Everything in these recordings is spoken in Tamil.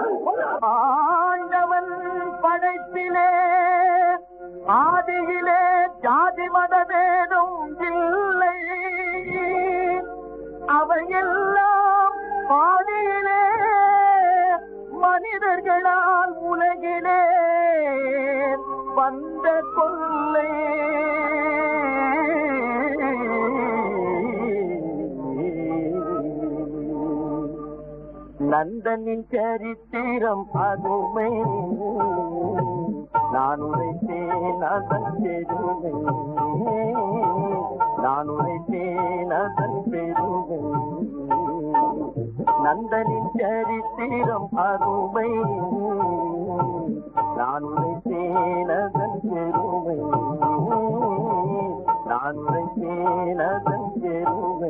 ஆண்டவன் படைப்பிலே ஆதியிலே ஜாதி மதவேதும் இல்லை அவையெல்லாம் பாதியிலே மனிதர்களால் உலகிலே வந்த கொல்லை நந்தனின் சரித்திரம் அதுமை நான் உரைத்தேன் அதன் பெருமை நான் உரைத்தேன் அதன் பெருமை நந்தனின் சரித்திரம் அருமை நான் உரைத்தேன் அதன் பெருமை நான் உரைத்தேன் அதன் பெருமை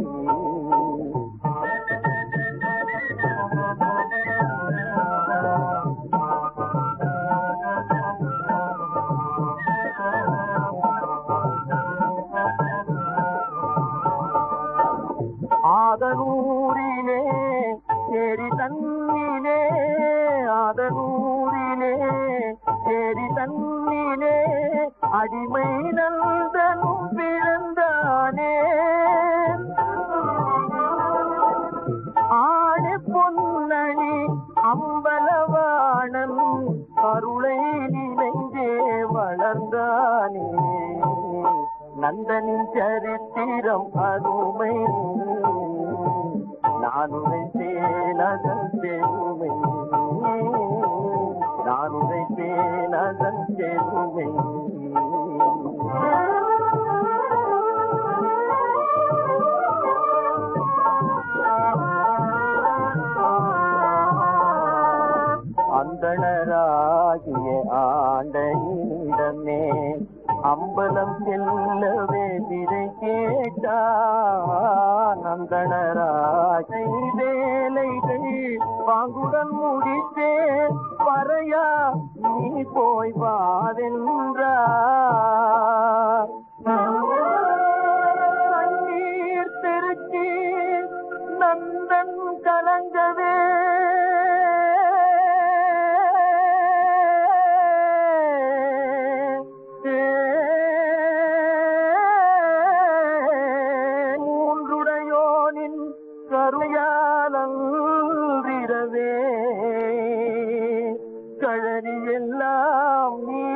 ஆதனூரிலே சேரி தன்னிலே ஆதனூரிலே சேரி தன்னிலே அடிமை நந்தனும் பிறந்தானே ஆடு பொன்னணி அம்பலவாணன் அருளை நினைந்தே வளர்ந்தானே நந்தனின் சரித்திரம் அருமை நான் உரைத்தேன் அதன் பெருமை நான் உரைத்தேன் அதன் பெருமை அந்தணராகிய ஆண்டையிடமே அம்பலம் செல்லவே விதை கேட்டான் அந்தணராகை வேலைகள் பாங்குடன் முடித்தே பறையா நீ போய் வாவென்றார் கண்ணீர் பெருக்கி நந்தன் கலங்கவே மூன்றுடையோனின் கருயாலந்திரவே கழனி எல்லாம் நீ